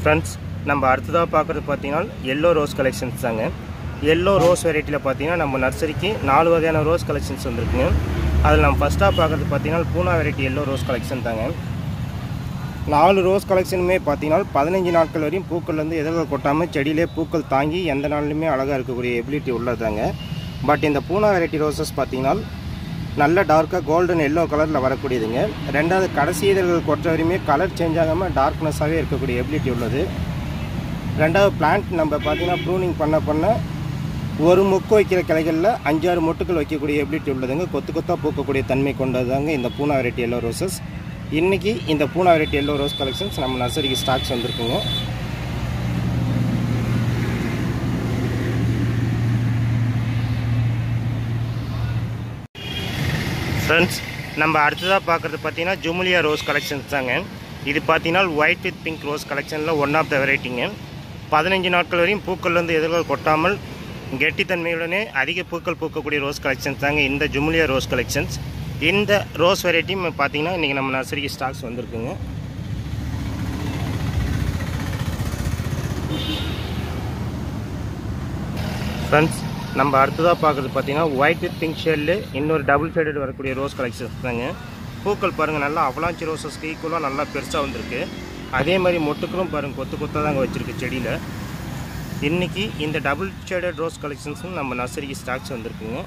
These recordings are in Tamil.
ஃப்ரெண்ட்ஸ் நம்ம அடுத்ததாக பார்க்குறது பார்த்தீங்கன்னா எல்லோ ரோஸ் கலெக்ஷன்ஸ் தாங்க எல்லோ ரோஸ் வெரைட்டியில் பார்த்தீங்கன்னா நம்ம நர்சரிக்கு நாலு வகையான ரோஸ் கலெக்ஷன்ஸ் வந்துருக்குங்க அதில் நம்ம ஃபஸ்ட்டாக பார்க்குறது பார்த்தீங்கன்னா Poona variety yellow rose collection தாங்க நாலு ரோஸ் கலெக்ஷனுமே பார்த்தீங்கன்னா பதினஞ்சு நாட்கள் வரையும் பூக்கள் வந்து எதிர்கள் கொட்டாமல் செடியிலே பூக்கள் தாங்கி எந்த நாள்லையுமே அழகாக இருக்கக்கூடிய எபிலிட்டி உள்ளதாங்க பட் இந்த பூனா வெரைட்டி ரோசஸ் பார்த்தீங்கன்னா நல்ல டார்க்காக கோல்டன் எல்லோ கலரில் வரக்கூடியதுங்க ரெண்டாவது கடைசி இதழ்கள் கொற்ற வரையுமே கலர் சேஞ்ச் ஆகாமல் டார்க்னஸாகவே இருக்கக்கூடிய எபிலிட்டி உள்ளது ரெண்டாவது பிளான்ட் நம்ம பார்த்தீங்கன்னா ப்ரூனிங் பண்ண பண்ண ஒரு மொக்கு வைக்கிற கிளைகளில் அஞ்சாறு மொட்டுகள் வைக்கக்கூடிய எபிலிட்டி உள்ளதுங்க கொத்து கொத்தாக பூக்கக்கூடிய தன்மை கொண்டதாங்க இந்த பூனா வெரைட்டி எல்லோ ரோசஸ் இன்றைக்கி இந்த Poona variety yellow rose collections நம்ம நர்சரிக்கு ஸ்டாக்ஸ் வந்திருக்குங்க ஃப்ரெண்ட்ஸ் நம்ம அடுத்ததாக பார்க்குறது பார்த்தீங்கன்னா ஜுமுலியா ரோஸ் கலெக்ஷன்ஸ் தாங்க இது பார்த்தீங்கன்னா ஒயிட் வித் பிங்க் ரோஸ் கலெக்ஷனில் ஒன் ஆஃப் த வெரைட்டிங்க பதினஞ்சு நாட்கள் வரையும் பூக்கள் வந்து எதிர்கள் கொட்டாமல் கெட்டித்தன்மையுடனே அதிக பூக்கள் பூக்கக்கூடிய ரோஸ் கலெக்ஷன்ஸ் தாங்க இந்த ஜுமுலியா ரோஸ் கலெக்ஷன்ஸ் இந்த ரோஸ் வெரைட்டியும் பார்த்தீங்கன்னா இன்றைக்கி நம்ம நர்சரிக்கு ஸ்டாக்ஸ் வந்திருக்குங்க ஃப்ரெண்ட்ஸ் நம்ம அடுத்ததாக பார்க்குறது பார்த்தீங்கன்னா ஒயிட் வித் பிங்க் ஷேடில் இன்னொரு டபுள் ஷேடட் வரக்கூடிய ரோஸ் கலெக்ஷன்ஸ் தாங்க பூக்கள் பாருங்கள் நல்லா அவலாஞ்சி ரோசஸ்க்கு ஈக்குவலாக நல்லா பெருசாக வந்திருக்கு அதே மாதிரி மொட்டுக்களும் பாருங்கள் கொத்து கொத்தாக தாங்க வச்சுருக்கு செடியில் இன்றைக்கி இந்த டபுள் ஷேடட் ரோஸ் கலெக்ஷன்ஸும் நம்ம நர்சரிக்கு ஸ்டாக்ஸ் வந்திருக்குங்க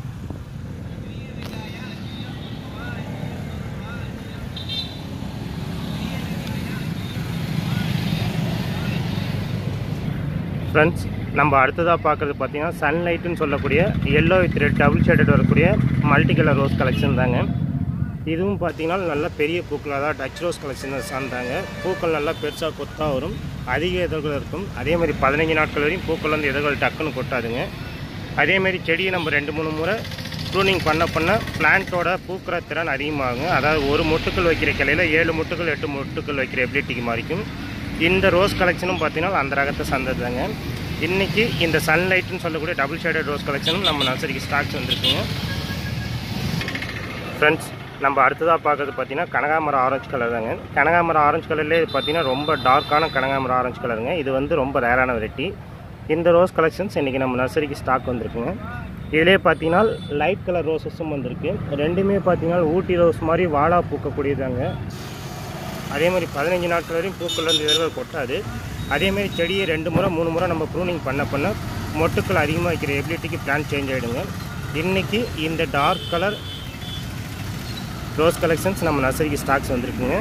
ஃப்ரெண்ட்ஸ் நம்ம அடுத்ததாக பார்க்குறது பார்த்தீங்கன்னா சன்லைட்டுன்னு சொல்லக்கூடிய yellow with red double shaded வரக்கூடிய மல்டி கலர் ரோஸ் கலெக்ஷன் தாங்க இதுவும் பார்த்தீங்கன்னா நல்ல பெரிய பூக்களாக தான் டச் ரோஸ் கலெக்ஷன் சார்ந்தாங்க பூக்கள் நல்லா பெருசாக கொத்தாக வரும் அதிக இதழ்கள் இருக்கும் அதே மாதிரி பதினஞ்சு நாட்கள் வரையும் பூக்கள் வந்து இதழ்கள் டக்குன்னு கொட்டாதுங்க அதேமாரி செடியை நம்ம ரெண்டு மூணு முறை ப்ரூனிங் பண்ண பண்ண பிளான்ட்டோட பூக்கிற திறன் அதிகமாகுங்க அதாவது ஒரு மொட்டுக்கள் வைக்கிற கிளையில் ஏழு மொட்டுக்கள் எட்டு மொட்டுக்கள் வைக்கிற எபிலிட்டிக்கு மாறிக்கும் இந்த ரோஸ் கலெக்ஷனும் பார்த்தீங்கன்னா அந்த ரகத்தை சந்ததாங்க இன்றைக்கி இந்த சன்லைட்னு சொல்லக்கூடிய டபுள் ஷேடட் ரோஸ் கலெக்ஷனும் நம்ம நர்சரிக்கு ஸ்டாக்ஸ் வந்திருக்குங்க ஃப்ரெண்ட்ஸ் நம்ம அடுத்ததாக பார்க்குறது பார்த்தீங்கன்னா கனகாமரம் ஆரஞ்சு கலர் தாங்க கனகாமரம் ஆரஞ்சு கலர்லேயே பார்த்தீங்கன்னா ரொம்ப டார்க்கான கனகாமரம் ஆரஞ்சு கலருங்க இது வந்து ரொம்ப ரேரான வெரைட்டி இந்த ரோஸ் கலெக்ஷன்ஸ் இன்றைக்கி நம்ம நர்சரிக்கு ஸ்டாக் வந்திருக்குங்க இதிலே பார்த்தீங்கன்னா லைட் கலர் ரோசஸும் வந்திருக்கு ரெண்டுமே பார்த்தீங்கன்னா ஊட்டி ரோஸ் மாதிரி வாழா பூக்கக்கூடியதாங்க அதே மாதிரி பதினஞ்சு நாட்கள் வரையும் பூக்கள் வந்து இதழ்கள் கொட்டாது அதேமாரி செடியை ரெண்டு முறை மூணு முறை நம்ம ப்ரூனிங் பண்ண பண்ண மொட்டுக்கள் அதிகமாக வைக்கிற எபிலிட்டிக்கு பிளான் சேஞ்ச் ஆகிடுங்க இன்றைக்கி இந்த டார்க் கலர் ரோஸ் கலெக்ஷன்ஸ் நம்ம நர்சரிக்கு ஸ்டாக்ஸ் வந்திருக்குங்க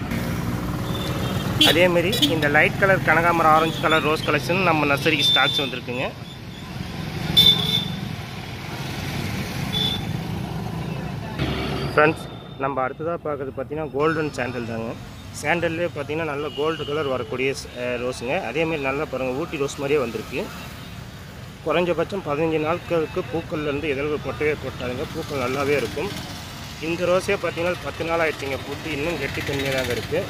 அதேமாரி இந்த லைட் கலர் கனகாமரம் ஆரஞ்சு கலர் ரோஸ் கலெக்ஷன் நம்ம நர்சரிக்கு ஸ்டாக்ஸ் வந்திருக்குங்க ஃப்ரெண்ட்ஸ் நம்ம அடுத்ததாக பார்க்குறது பார்த்தீங்கன்னா கோல்டன் சாண்டல் தாங்க சாண்டல்லே பார்த்தீங்கன்னா நல்ல கோல்டு கலர் வரக்கூடிய அஹ், ரோஸுங்க அதேமாரி நல்லா பாருங்கள் ஊட்டி ரோஸ் மாதிரியே வந்திருக்கு குறைஞ்சபட்சம் பதினஞ்சு நாட்களுக்கு பூக்கள்லேருந்து இதழ்கள் கொட்டவே கொட்டாதுங்க பூக்கள் நல்லாவே இருக்கும் இந்த ரோஸே பார்த்தீங்கன்னா பத்து நாள் ஆயிடுச்சுங்க பூத்து இன்னும் கெட்டி தன்மையாக தாங்க இருக்குது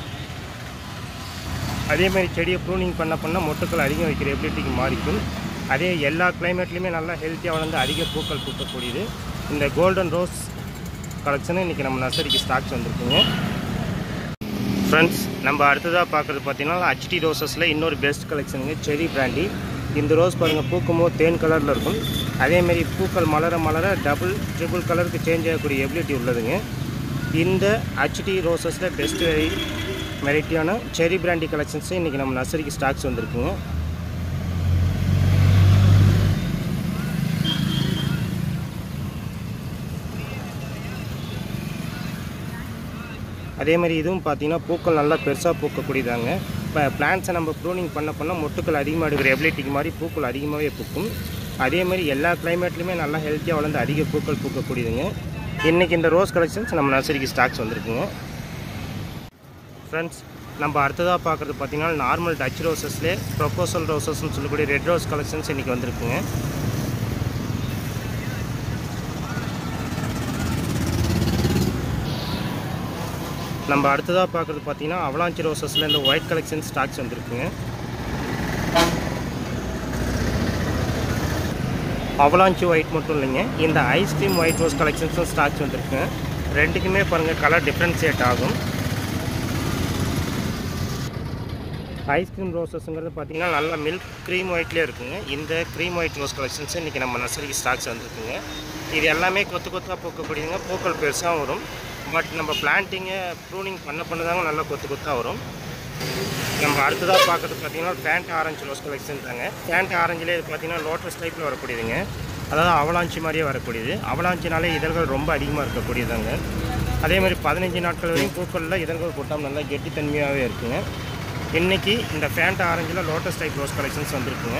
அதேமாதிரி செடியை ப்ரூனிங் பண்ண பண்ண மொட்டுக்கள் அதிகம் வைக்கிற எபிலிட்டிக்கு மாறிக்கும் அதே எல்லா கிளைமேட்லேயுமே நல்லா ஹெல்த்தியாக வளர்ந்து அதிக பூக்கள் பூக்கக்கூடியது இந்த கோல்டன் ரோஸ் கலெக்ஷனு இன்றைக்கி நம்ம நர்சரிக்கு ஸ்டாக்ஸ் வந்திருக்குங்க ஃப்ரெண்ட்ஸ் நம்ம அடுத்ததாக பார்க்குறது பார்த்தீங்கன்னா ஹச்டி ரோசஸில் இன்னொரு பெஸ்ட் கலெக்ஷனுங்க செரி பிராண்டி இந்த ரோஸ் பாருங்கள் பூக்கும்போது தேன் கலரில் இருக்கும் அதேமாரி பூக்கள் மலர மலர டபுள் ட்ரிபிள் கலருக்கு சேஞ்ச் ஆகக்கூடிய எபிலிட்டி உள்ளதுங்க இந்த ஹச்டி ரோசஸில் பெஸ்ட் வெரைட்டியான செரி பிராண்டி கலெக்ஷன்ஸு இன்றைக்கி நம்ம நர்சரிக்கு ஸ்டாக்ஸ் வந்திருக்குங்க அதே மாதிரி இதுவும் பார்த்தீங்கன்னா பூக்கள் நல்லா பெருசாக பூக்கக்கூடியதாங்க இப்போ பிளான்ஸை நம்ம ப்ரூனிங் பண்ண பண்ண மொட்டுக்கள் அதிகமாக எடுக்கிற எபிலிட்டிக்கு மாதிரி பூக்கள் அதிகமாகவே பூக்கும் அதே மாதிரி எல்லா கிளைமேட்லையுமே நல்லா ஹெல்த்தியாக வளர்ந்து அதிக பூக்கள் பூக்கக்கூடியதுங்க இன்றைக்கி இந்த ரோஸ் கலெக்ஷன்ஸ் நம்ம நர்சரிக்கு ஸ்டாக்ஸ் வந்திருக்குங்க ஃப்ரெண்ட்ஸ் நம்ம அடுத்ததாக பார்க்குறது பார்த்தீங்கன்னா நார்மல் டச் ரோசஸ்லேயே ப்ரொப்போசல் ரோசஸ்னு சொல்லக்கூடிய ரெட் ரோஸ் கலெக்ஷன்ஸ் இன்றைக்கி வந்திருக்குங்க நம்ம அடுத்ததாக பார்க்குறது பார்த்தீங்கன்னா அவலாஞ்சி ரோசஸில் இந்த ஒயிட் கலெக்ஷன் ஸ்டாக்ஸ் வந்திருக்குங்க அவலாஞ்சி ஒயிட் மட்டும் இல்லைங்க இந்த ஐஸ்கிரீம் ஒயிட் ரோஸ் கலெக்ஷன்ஸும் ஸ்டாக்ஸ் வந்திருக்குங்க ரெண்டுக்குமே பாருங்கள் கலர் டிஃப்ரென்ஷியேட் ஆகும் ஐஸ்கிரீம் ரோசஸ்ங்கிறது பார்த்தீங்கன்னா நல்லா மில்க் க்ரீம் ஒயிட்லேயே இருக்குங்க இந்த க்ரீம் ஒயிட் ரோஸ் கலெக்ஷன்ஸ் இன்றைக்கி நம்ம நர்சரிக்கு ஸ்டாக்ஸ் வந்துருக்குங்க இது எல்லாமே கொத்து கொத்தாக பூக்கக்கூடியதுங்க பூக்கள் பெருசாக வரும் பட் நம்ம பிளான்ட்டிங்கை ப்ரூனிங் பண்ண பண்ண தாங்க நல்லா கொத்து கொத்தாக வரும் நம்ம அடுத்ததாக பார்க்குறது பார்த்தீங்கன்னா ஃபேண்ட் ஆரஞ்சு ரோஸ் கலெக்ஷன் தாங்க ஃபேண்ட் ஆரஞ்சிலே இது பார்த்தீங்கன்னா லோட்டஸ் டைப்பில் வரக்கூடியதுங்க அதாவது அவலாஞ்சி மாதிரியே வரக்கூடியது அவலாஞ்சினாலே இதழ்கள் ரொம்ப அதிகமாக இருக்கக்கூடியதாங்க அதே மாதிரி பதினஞ்சு நாட்கள் வரையும் பூக்களில் இதழ்கள் கொட்டாமல் நல்லா கெட்டித்தன்மையாகவே இருக்குங்க இன்றைக்கி இந்த ஃபேண்ட் ஆரஞ்சில் லோட்டஸ் டைப் ரோஸ் கலெக்ஷன்ஸ் வந்திருக்குங்க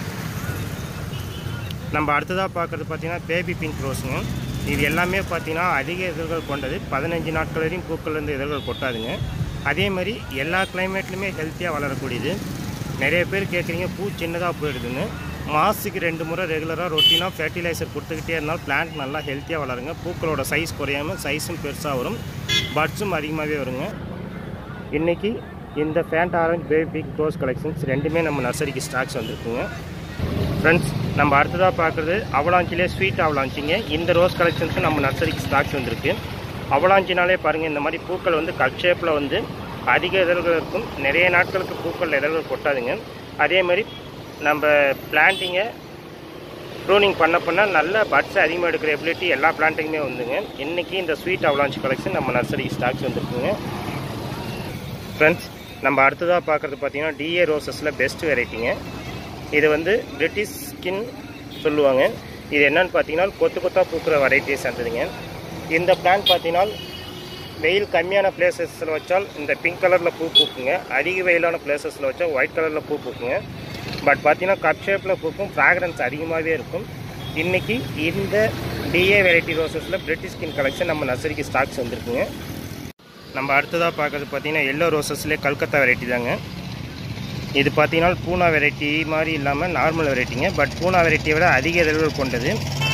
நம்ம அடுத்ததாக பார்க்குறது பார்த்தீங்கன்னா பேபி பிங்க் ரோஸுங்க இது எல்லாமே பார்த்தீங்கன்னா அதிக இதழ்கள் கொண்டது பதினஞ்சு நாட்கள் வரையும் பூக்கள்லேருந்து இதழ்கள் கொட்டாதுங்க அதே மாதிரி எல்லா கிளைமேட்லையுமே ஹெல்த்தியாக வளரக்கூடியது நிறைய பேர் கேட்குறீங்க பூ சின்னதாக போயிடுதுன்னு மாதத்துக்கு ரெண்டு முறை ரெகுலராக ரொட்டீனாக ஃபெர்டிலைசர் கொடுத்துக்கிட்டே இருந்தால் பிளான்ட் நல்லா ஹெல்த்தியாக வளருங்க பூக்களோட சைஸ் குறையாமல் சைஸும் பெருசாக வரும் பட்ஸும் அதிகமாகவே வருங்க இன்றைக்கி இந்த ஃபேண்ட் ஆரஞ்ச் பேபி ரோஸ் கலெக்ஷன்ஸ் ரெண்டுமே நம்ம நர்சரிக்கு ஸ்டாக்ஸ் வந்திருக்குங்க ஃப்ரெண்ட்ஸ் நம்ம அடுத்ததாக பார்க்குறது அவலாஞ்சிலே ஸ்வீட் அவலாஞ்சிங்க இந்த ரோஸ் கலெக்ஷன்ஸும் நம்ம நர்சரிக்கு ஸ்டாக்ஸ் வந்திருக்கு அவலாஞ்சினாலே பாருங்கள் இந்த மாதிரி பூக்கள் வந்து கட் ஷேப்பில் வந்து அதிக இதழ்கள் இருக்கும் நிறைய நாட்களுக்கு பூக்கள் இதழ்கள் கொட்டாதுங்க அதே மாதிரி நம்ம பிளான்ட்டிங்கை ப்ரூனிங் பண்ண பண்ண நல்ல பட்ஸ் அதிகமாக எடுக்கிற எபிலிட்டி எல்லா பிளான்ட்டுக்குமே வந்துங்க இன்றைக்கி இந்த ஸ்வீட் அவலாஞ்சி கலெக்ஷன் நம்ம நர்சரிக்கு ஸ்டாக்ஸ் வந்திருக்குங்க ஃப்ரெண்ட்ஸ் நம்ம அடுத்ததாக பார்க்குறது பார்த்தீங்கன்னா டிஏ ரோசஸில் பெஸ்ட் வெரைட்டிங்க இது வந்து பிரிட்டிஷ் ஸ்கின் சொல்லுவாங்க இது என்னன்னு பார்த்தீங்கன்னா கொத்து கொத்தாக பூக்கிற வெரைட்டியை சேர்ந்ததுங்க இந்த பிளான்ட் பார்த்தீங்கன்னா வெயில் கம்மியான பிளேசஸில் வச்சால் இந்த பிங்க் கலரில் பூ பூக்குங்க அதிக வெயிலான பிளேசஸில் வச்சால் ஒயிட் கலரில் பூ பூக்குங்க பட் பார்த்தீங்கன்னா கப் ஷேப்பில் பூக்கும் ஃப்ராக்ரன்ஸ் அதிகமாகவே இருக்கும் இன்றைக்கி இந்த டிஏ வெரைட்டி ரோசஸில் பிரிட்டிஷ் ஸ்கின் கலெக்ஷன் நம்ம நர்சரிக்கு ஸ்டாக்ஸ் வந்திருக்குங்க நம்ம அடுத்ததாக பார்க்குறது பார்த்தீங்கன்னா எல்லோ ரோசஸ்லேயே கல்கத்தா வெரைட்டி தாங்க இது பார்த்தீங்கன்னா பூனா வெரைட்டி மாதிரி இல்லாமல் நார்மல் வெரைட்டிங்க பட் பூனா வெரைட்டியை விட அதிக இதழ்கள் கொண்டது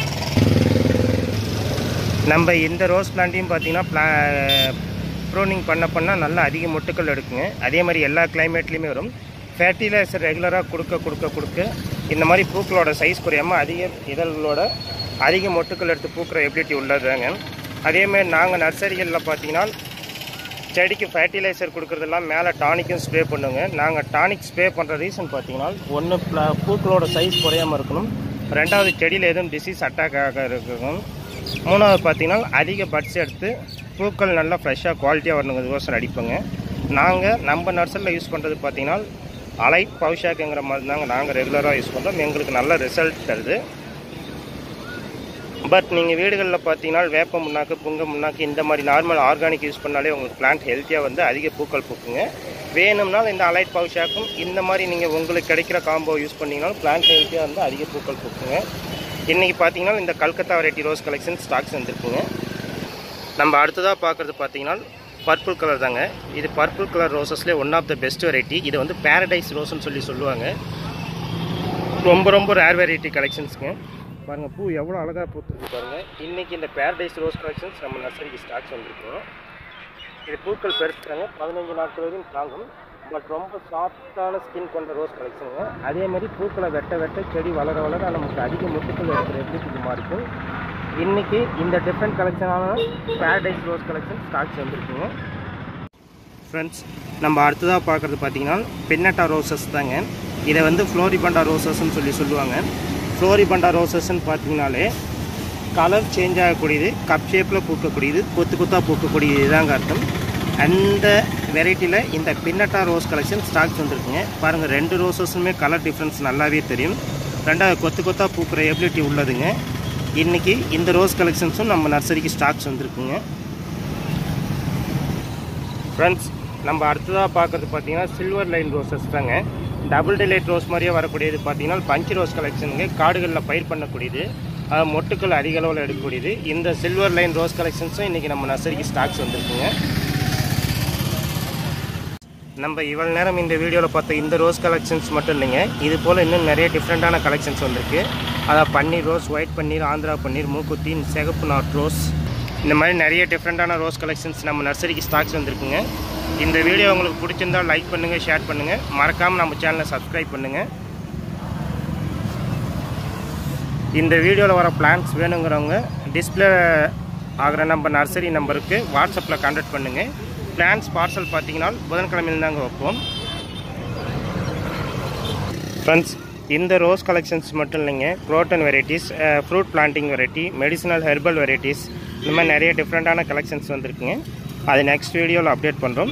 நம்ம இந்த ரோஸ் பிளான்ட்டையும் பார்த்தீங்கன்னா பிளா ப்ரோனிங் பண்ண பண்ணால் நல்லா அதிக மொட்டுக்கள் எடுக்குங்க அதே மாதிரி எல்லா கிளைமேட்லேயுமே வரும் ஃபெர்டிலைசர் ரெகுலராக கொடுக்க கொடுக்க கொடுக்க இந்த மாதிரி பூக்களோட சைஸ் குறையாமல் அதிக இதழ்களோட அதிக மொட்டுக்கள் எடுத்து பூக்கிற எபிலிட்டி உள்ளதாங்க அதே மாதிரி நாங்கள் நர்சரிகளில் பார்த்தீங்கன்னா செடிக்கு ஃபர்டிலைசர் கொடுக்குறதெல்லாம் மேலே டானிக்கும் ஸ்ப்ரே பண்ணுங்க நாங்கள் டானிக் ஸ்ப்ரே பண்ணுற ரீசன் பார்த்தீங்கன்னா ஒன்று பூக்களோட சைஸ் குறையாமல் இருக்கணும் ரெண்டாவது செடியில் எதுவும் டிசீஸ் அட்டாக் ஆக இருக்கணும் மூணாவது பார்த்தீங்கன்னா அதிக பட்ஸ் எடுத்து பூக்கள் நல்லா ஃப்ரெஷ்ஷாக குவாலிட்டியாக வரணுங்கிறதுக்கோசரம் அடிப்போங்க நாங்கள் நம்ம நர்சரியில் யூஸ் பண்ணுறது பார்த்தீங்கன்னா அலைட் பவுஷாக்குங்கிற மாதிரி தாங்க நாங்கள் ரெகுலராக யூஸ் பண்ணுறோம் எங்களுக்கு நல்ல ரிசல்ட் தருது பட் நீங்கள் வீடுகளில் பார்த்தீங்கன்னா வேப்ப முன்னாக்கு புங்க முன்னாக்கு இந்த மாதிரி நார்மல் ஆர்கானிக் யூஸ் பண்ணாலே உங்களுக்கு பிளான்ட் ஹெல்த்தியாக வந்து அதிக பூக்கள் பூக்குங்க வேணும்னால் இந்த அலைட் பவுஷாக்கும் இந்த மாதிரி நீங்கள் உங்களுக்கு கிடைக்கிற காம்போ யூஸ் பண்ணிங்கனாலும் பிளான்ட் ஹெல்த்தியாக வந்து அதிக பூக்கள் பூக்குங்க இன்றைக்கி பார்த்தீங்கன்னா இந்த Calcutta variety rose collection stocks வந்துருக்குங்க நம்ம அடுத்ததாக பார்க்குறது பார்த்தீங்கன்னா பர்பிள் கலர் தாங்க இது பர்பிள் கலர் ரோசஸ்லேயே one of the best variety இது வந்து பேரடைஸ் ரோஸ்னு சொல்லி சொல்லுவாங்க ரொம்ப ரொம்ப ரேர் வெரைட்டி கலெக்ஷன்ஸுங்க பாருங்கள் பூ எவ்வளோ அழகாக பூத்துருக்கு பாருங்கள் இன்றைக்கி இந்த பேரடைஸ் ரோஸ் கலெக்ஷன்ஸ் நம்ம நர்சரிக்கு ஸ்டாக்ஸ் வந்திருக்கோம் இது பூக்கள் பெருசுறாங்க பதினஞ்சு நாட்கள் வரையும் தாங்கும் பட் ரொம்ப சாஃப்டான ஸ்கின் கொண்ட ரோஸ் கலெக்ஷனுங்க அதே மாதிரி பூக்களை வெட்ட வெட்ட செடி வளர வளர நமக்கு அதிக முட்டுக்கள் இருக்கிற எப்படி இது மாறிக்கும் இன்றைக்கி இந்த டிஃப்ரெண்ட் கலெக்ஷனான பேரடைஸ் ரோஸ் கலெக்ஷன் ஸ்டாக்ஸ் வந்திருக்குங்க ஃப்ரெண்ட்ஸ் நம்ம அடுத்ததாக பார்க்குறது பார்த்தீங்கன்னா பின்னட்டா ரோசஸ் தாங்க இதை வந்து ஃப்ளோரிபண்டா ரோசஸ்ன்னு சொல்லி சொல்லுவாங்க ஃப்ளோரிபண்டா ரோசஸ்ன்னு பார்த்தீங்கனாலே கலர் சேஞ்ச் ஆகக்கூடியது கப் ஷேப்பில் பூக்கக்கூடியது கொத்து கொத்தாக பூக்கக்கூடியது இதாங்க அர்த்தம் அந்த வெரைட்டியில் இந்த பின்னட்டா ரோஸ் கலெக்ஷன் ஸ்டாக்ஸ் வந்துருக்குங்க பாருங்கள் ரெண்டு ரோசஸுமே கலர் டிஃப்ரென்ஸ் நல்லாவே தெரியும் ரெண்டாவது கொத்து கொத்தாக பூக்கிற எபிலிட்டி உள்ளதுங்க இன்றைக்கி இந்த ரோஸ் கலெக்ஷன்ஸும் நம்ம நர்சரிக்கு ஸ்டாக்ஸ் வந்திருக்குங்க ஃப்ரெண்ட்ஸ் நம்ம அடுத்ததாக பார்க்குறது பார்த்தீங்கன்னா சில்வர் லைன் ரோசஸ் தாங்க டபுள் டிலைட் ரோஸ் மாதிரியே வரக்கூடியது பார்த்தீங்கன்னா பஞ்சு ரோஸ் கலெக்ஷனுங்க காடுகளில் பயிர் பண்ணக்கூடியது அது மொட்டுக்கள் அதிக அளவில் எடுக்கக்கூடியது இந்த சில்வர் லைன் ரோஸ் கலெக்ஷன்ஸும் இன்றைக்கி நம்ம நர்சரிக்கு ஸ்டாக்ஸ் வந்திருக்குங்க நம்ம இவ்வளோ நேரம் இந்த வீடியோவில் பார்த்த இந்த ரோஸ் கலெக்ஷன்ஸ் மட்டும் இல்லைங்க இது போல் இன்னும் நிறைய டிஃப்ரெண்ட்டான கலெக்ஷன்ஸ் வந்திருக்கு அதாவது பன்னீர் ரோஸ் ஒயிட் பன்னீர் ஆந்திரா பன்னீர் மூக்குத்தி சிகப்பு நாட் ரோஸ் இந்த மாதிரி நிறைய டிஃப்ரெண்ட்டான ரோஸ் கலெக்ஷன்ஸ் நம்ம நர்சரிக்கு ஸ்டாக்ஸ் வந்திருக்குங்க இந்த வீடியோ உங்களுக்கு பிடிச்சிருந்தா லைக் பண்ணுங்கள் ஷேர் பண்ணுங்கள் மறக்காமல் நம்ம சேனலை சப்ஸ்கிரைப் பண்ணுங்கள் இந்த வீடியோவில் வர பிளான்ஸ் வேணுங்கிறவங்க டிஸ்பிளே ஆகிற நம்ம நர்சரி நம்பருக்கு வாட்ஸ்அப்பில் கான்டாக்ட் பண்ணுங்கள் பிளான்ஸ் பார்சல் பார்த்தீங்கன்னா புதன்கிழமையில் தாங்க வைப்போம் ஃப்ரெண்ட்ஸ் இந்த ரோஸ் கலெக்ஷன்ஸ் மட்டும் இல்லைங்க croton varieties fruit planting variety medicinal herbal varieties இந்த மாதிரி நிறைய டிஃப்ரெண்ட்டான கலெக்ஷன்ஸ் வந்திருக்குங்க அது நெக்ஸ்ட் வீடியோவில் அப்டேட் பண்ணுறோம்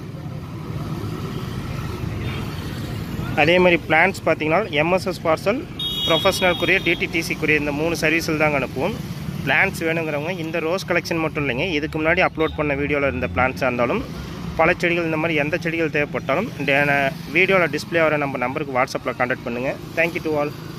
அதே மாதிரி பிளான்ஸ் பார்த்தீங்கன்னா MSS parcel professional courier DTDC courier இந்த மூணு சர்வீஸில் தாங்க அனுப்புவோம் பிளான்ஸ் வேணுங்கிறவங்க இந்த ரோஸ் கலெக்ஷன் மட்டும் இல்லைங்க இதுக்கு முன்னாடி அப்லோட் பண்ண வீடியோவில் இருந்த பிளான்ஸாக இருந்தாலும் பல செடிகள் இந்த மாதிரி எந்த செடிகள் தேவைப்பட்டாலும் வீடியோவில் டிஸ்பிளே ஆகிற நம்ம நம்பருக்கு வாட்ஸ்அப்பில் கான்டாக்ட் பண்ணுங்கள் தேங்க்யூ டு ஆல்